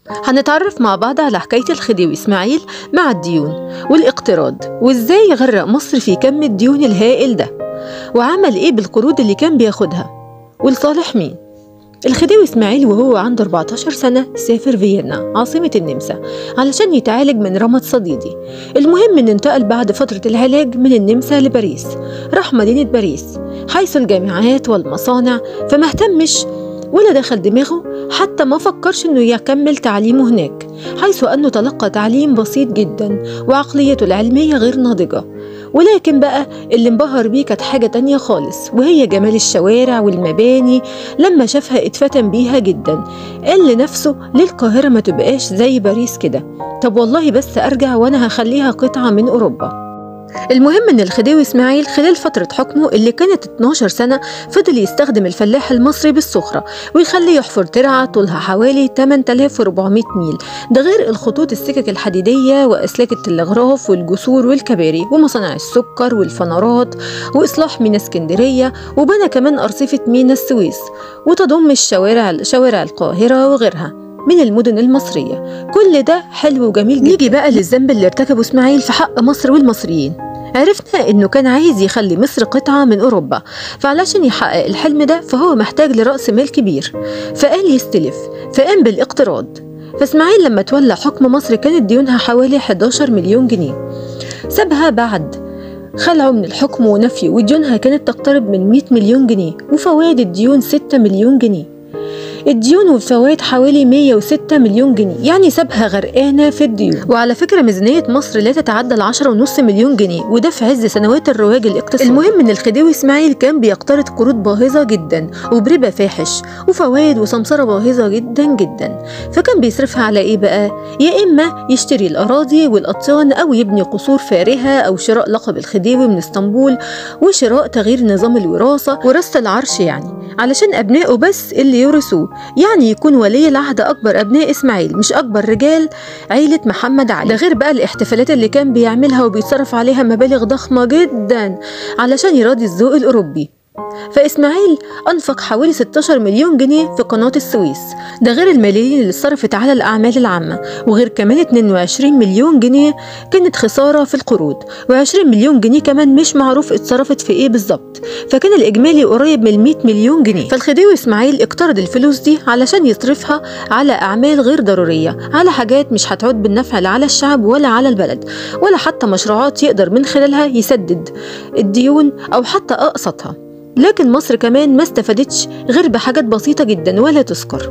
هنتعرف مع بعض على حكاية الخديوي إسماعيل مع الديون والاقتراض وإزاي غرق مصر في كم الديون الهائل ده وعمل إيه بالقروض اللي كان بياخدها ولصالح مين الخديوي إسماعيل وهو عنده 14 سنة سافر فيينا عاصمة النمسا علشان يتعالج من رمد صديدي المهم إن انتقل بعد فترة العلاج من النمسا لباريس راح مدينة باريس حيث الجامعات والمصانع فما اهتمش ولا دخل دماغه حتى ما فكرش انه يكمل تعليمه هناك حيث انه تلقى تعليم بسيط جدا وعقليته العلمية غير ناضجة ولكن بقى اللي انبهر بيه كانت حاجة تانية خالص وهي جمال الشوارع والمباني لما شافها اتفتن بيها جدا قال لنفسه ليه القاهرة ما تبقاش زي باريس كده طب والله بس أرجع وأنا هخليها قطعة من أوروبا المهم ان الخديوي اسماعيل خلال فترة حكمه اللي كانت 12 سنة فضل يستخدم الفلاح المصري بالصخرة ويخليه يحفر ترعة طولها حوالي 8400 ميل ده غير الخطوط السكك الحديدية وأسلاك التلغراف والجسور والكباري ومصانع السكر والفنارات وإصلاح مينا اسكندرية وبنى كمان أرصفة مينا السويس وتضم الشوارع شوارع القاهرة وغيرها من المدن المصرية كل ده حلو وجميل جدا نيجي بقى للذنب اللي ارتكبه اسماعيل في حق مصر والمصريين عرفنا انه كان عايز يخلي مصر قطعة من اوروبا فعلشان يحقق الحلم ده فهو محتاج لرأس مال كبير فقال يستلف فقام بالاقتراض فاسماعيل لما تولى حكم مصر كانت ديونها حوالي 11 مليون جنيه سابها بعد خلعه من الحكم ونفيه وديونها كانت تقترب من 100 مليون جنيه وفوائد الديون 6 مليون جنيه الديون والفوائد حوالي 106 مليون جنيه يعني سابها غرقانه في الديون وعلى فكره ميزانيه مصر لا تتعدى ال 10.5 مليون جنيه وده في عز سنوات الرواج الاقتصادي المهم ان الخديوي اسماعيل كان بيقترض قروض باهظه جدا وبربا فاحش وفوائد وسمسره باهظه جدا جدا فكان بيصرفها على ايه بقى يا اما يشتري الاراضي والاطيان او يبني قصور فارهه او شراء لقب الخديوي من اسطنبول وشراء تغيير نظام الوراثه وراثه العرش يعني علشان ابنائه بس اللي يورثوه يعني يكون ولي العهد أكبر أبناء إسماعيل مش أكبر رجال عيلة محمد علي ده غير بقى الاحتفالات اللي كان بيعملها وبيتصرف عليها مبالغ ضخمة جدا علشان يراضي الذوق الأوروبي فإسماعيل أنفق حوالي 16 مليون جنيه في قناة السويس ده غير الملايين اللي صرفت على الأعمال العامة وغير كمان 22 مليون جنيه كانت خسارة في القروض و20 مليون جنيه كمان مش معروف اتصرفت في إيه بالظبط فكان الإجمالي قريب من 100 مليون جنيه فالخديوي إسماعيل اقترض الفلوس دي علشان يصرفها على أعمال غير ضرورية على حاجات مش هتعود بالنفع لا على الشعب ولا على البلد ولا حتى مشروعات يقدر من خلالها يسدد الديون أو حتى أقسطها لكن مصر كمان ما استفادتش غير بحاجات بسيطة جدا ولا تذكر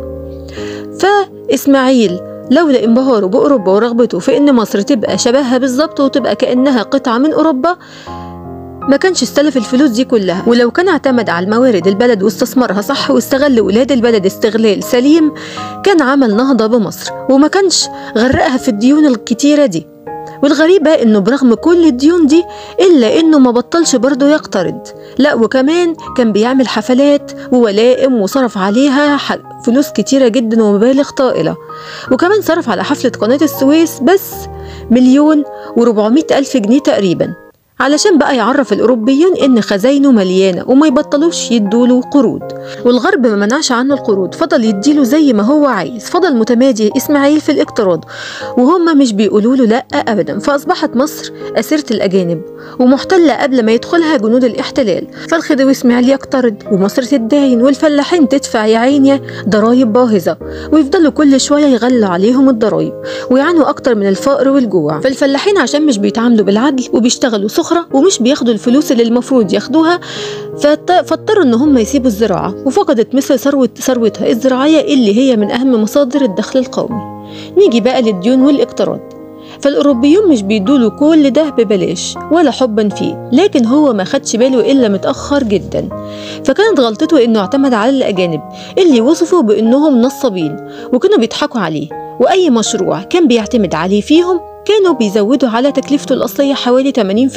فإسماعيل لولا انبهاره بأوروبا ورغبته في إن مصر تبقى شبهها بالظبط وتبقى كأنها قطعة من أوروبا ما كانش استلف الفلوس دي كلها ولو كان اعتمد على الموارد البلد واستثمرها صح واستغل ولاد البلد استغلال سليم كان عمل نهضة بمصر وما كانش غرقها في الديون الكتيرة دي والغريب بقى انه برغم كل الديون دي الا انه ما بطلش برضه يقترض لا وكمان كان بيعمل حفلات وولائم وصرف عليها فلوس كتيرة جدا ومبالغ طائلة وكمان صرف على حفلة قناة السويس بس مليون وربعمائة ألف جنيه تقريباً علشان بقى يعرف الأوروبيين إن خزاينه مليانة وما يبطلوش يدوله قروض والغرب ما منعش عنه القروض فضل يديله زي ما هو عايز فضل متمادي إسماعيل في الاقتراض وهم مش بيقولوا له لأ أبدا فأصبحت مصر أسيرة الأجانب ومحتلة قبل ما يدخلها جنود الاحتلال فالخديوي إسماعيل يقترض ومصر تداين والفلاحين تدفع يا عيني ضرايب باهظة ويفضلوا كل شوية يغلوا عليهم الضرايب ويعانوا أكتر من الفقر والجوع فالفلاحين عشان مش بيتعاملوا بالعدل وبيشتغلوا سخرة ومش بياخدوا الفلوس اللي المفروض ياخدوها فاضطروا ان هم يسيبوا الزراعة وفقدت مصر ثروة ثروتها الزراعية اللي هي من اهم مصادر الدخل القومي نيجي بقى للديون والاقتراض فالأوروبيون مش بيدوله كل ده ببلاش ولا حبا فيه لكن هو ما خدش باله إلا متأخر جدا فكانت غلطته إنه اعتمد على الأجانب اللي وصفوا بإنهم نصابين وكانوا بيضحكوا عليه وأي مشروع كان بيعتمد عليه فيهم كانوا بيزودوا على تكلفته الأصلية حوالي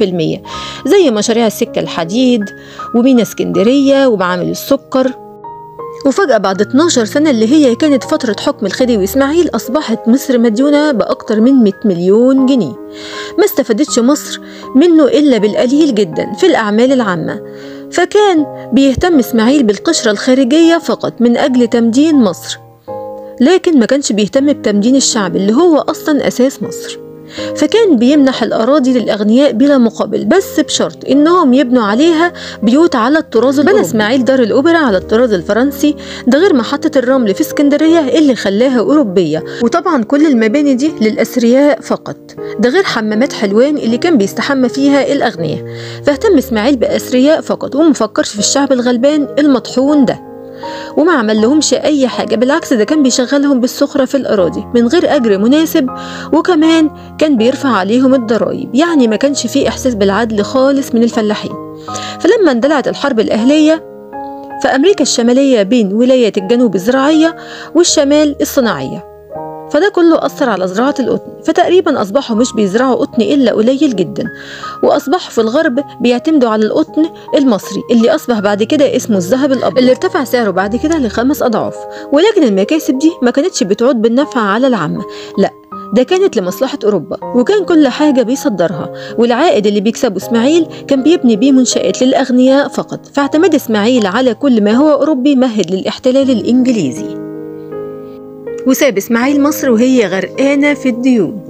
80% زي مشاريع السكة الحديد ومينا اسكندرية ومعامل السكر وفجأة بعد 12 سنة اللي هي كانت فترة حكم الخديوي إسماعيل أصبحت مصر مديونة بأكتر من 100 مليون جنيه ما استفادتش مصر منه إلا بالقليل جدا في الأعمال العامة فكان بيهتم إسماعيل بالقشرة الخارجية فقط من أجل تمدين مصر لكن ما كانش بيهتم بتمدين الشعب اللي هو أصلا أساس مصر فكان بيمنح الأراضي للأغنياء بلا مقابل بس بشرط إنهم يبنوا عليها بيوت على الطراز بنى إسماعيل دار الأوبرا على الطراز الفرنسي ده غير محطة الرمل في اسكندرية اللي خلاها أوروبية وطبعا كل المباني دي للأثرياء فقط ده غير حمامات حلوان اللي كان بيستحمى فيها الأغنياء فاهتم إسماعيل بأثرياء فقط ومفكرش في الشعب الغلبان المطحون ده وما عمل لهمش أي حاجة بالعكس ده كان بيشغلهم بالسخرة في الأراضي من غير أجر مناسب وكمان كان بيرفع عليهم الضرائب يعني ما كانش فيه إحساس بالعدل خالص من الفلاحين فلما اندلعت الحرب الأهلية فأمريكا الشمالية بين ولايات الجنوب الزراعية والشمال الصناعية فده كله أثر على زراعة القطن فتقريبا أصبحوا مش بيزرعوا قطن إلا قليل جدا وأصبحوا في الغرب بيعتمدوا على القطن المصري اللي أصبح بعد كده اسمه الذهب الأبيض اللي ارتفع سعره بعد كده لخمس أضعاف ولكن المكاسب دي ما كانتش بتعود بالنفع على العامة لا ده كانت لمصلحة أوروبا وكان كل حاجة بيصدرها والعائد اللي بيكسبه إسماعيل كان بيبني بيه منشآت للأغنياء فقط فاعتمد إسماعيل على كل ما هو أوروبي مهد للاحتلال الإنجليزي وساب إسماعيل مصر وهي غرقانة في الديون